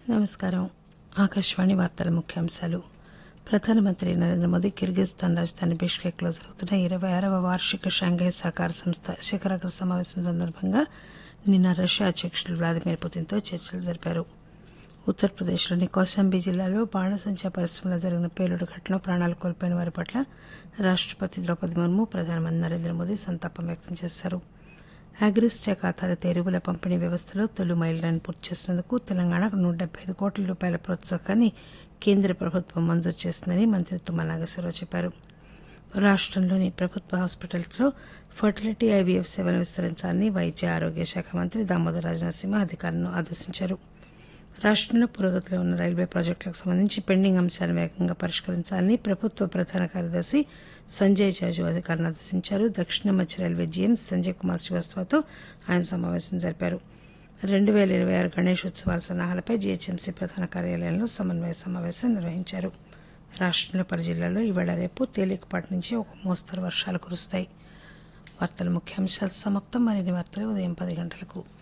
నమస్కారం ఆకాశవాణి వార్తల ముఖ్యాంశాలు ప్రధానమంత్రి నరేంద్ర మోదీ కిర్గిస్థాన్ రాజధాని బిష్కెక్లో జరుగుతున్న ఇరవై ఆరవ వార్షిక షాంఘై సహకార సంస్థ శిఖరాగ్ర సమావేశం సందర్భంగా నిన్న రష్యా అధ్యక్షుడు వ్లాదిమిర్ పుతిన్తో చర్చలు జరిపారు ఉత్తరప్రదేశ్లోని కౌశాంబి జిల్లాలో బాణసంచా పరిశ్రమలో జరిగిన పేలుడు ఘటనలో ప్రాణాలు కోల్పోయిన వారి పట్ల రాష్టపతి ద్రౌపది ముర్ము ప్రధానమంత్రి నరేంద్ర మోదీ సంతాపం వ్యక్తం చేశారు అగ్రిస్టాక్ ఆధారిత ఎరువుల పంపిణీ వ్యవస్థలో తొలి మైలురాయిని పూర్తి చేసినందుకు తెలంగాణకు నూట డెబ్బై ఐదు కోట్ల రూపాయల ప్రోత్సాహకాన్ని కేంద్ర ప్రభుత్వం మంజూరు చేసిందని మంత్రి తుమ్మల నాగేశ్వరరావు చెప్పారు రాష్టంలోని ప్రభుత్వ హాస్పిటల్స్లో ఫర్టిలిటీ ఐవీఎఫ్ సేవలను విస్తరించాలని వైద్య ఆరోగ్య శాఖ మంత్రి దామోదర్ రాజనరసింహ అధికారులను ఆదేశించారు రాష్టంలో పురోగతిలో ఉన్న రైల్వే ప్రాజెక్టులకు సంబంధించి పెండింగ్ అంశాలను వేగంగా పరిష్కరించాలని ప్రభుత్వ ప్రధాన కార్యదర్శి సంజయ్ జాజు అధికారులను ఆదేశించారు దక్షిణ మధ్య రైల్వే జీఎం సంజయ్ కుమార్ శ్రీవాస్తవతో ఆయన సమావేశం జరిపారు రెండు వేల ఇరవై ఆరు గణేష్ ఉత్సవాల సన్నాహాలపై జీహెచ్ఎంసీ ప్రధాన కార్యాలయంలో సమన్వయ సమావేశం నిర్వహించారు రాష్టంలో పలు జిల్లాల్లో ఈవేళ రేపు తేలికపాటి నుంచి ఒక మోస్తరు వర్షాలు కురుస్తాయి వార్తల ముఖ్యాంశాలు సమాప్తం మరిన్ని వార్తలు ఉదయం పది గంటలకు